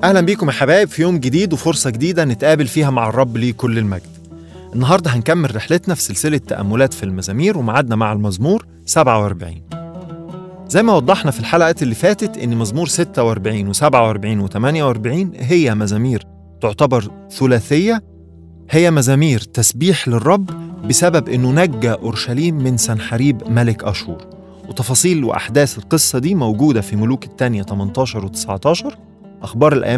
أهلا بيكم يا حبايب في يوم جديد وفرصة جديدة نتقابل فيها مع الرب ليه كل المجد النهاردة هنكمل رحلتنا في سلسلة تأملات في المزامير ومعادنا مع المزمور 47 زي ما وضحنا في الحلقات اللي فاتت إن مزمور 46 و47 و48 هي مزامير تعتبر ثلاثية هي مزامير تسبيح للرب بسبب إنه نجى أورشليم من سنحريب ملك أشور وتفاصيل وأحداث القصة دي موجودة في ملوك الثانية 18 و 19 أخبار الأيام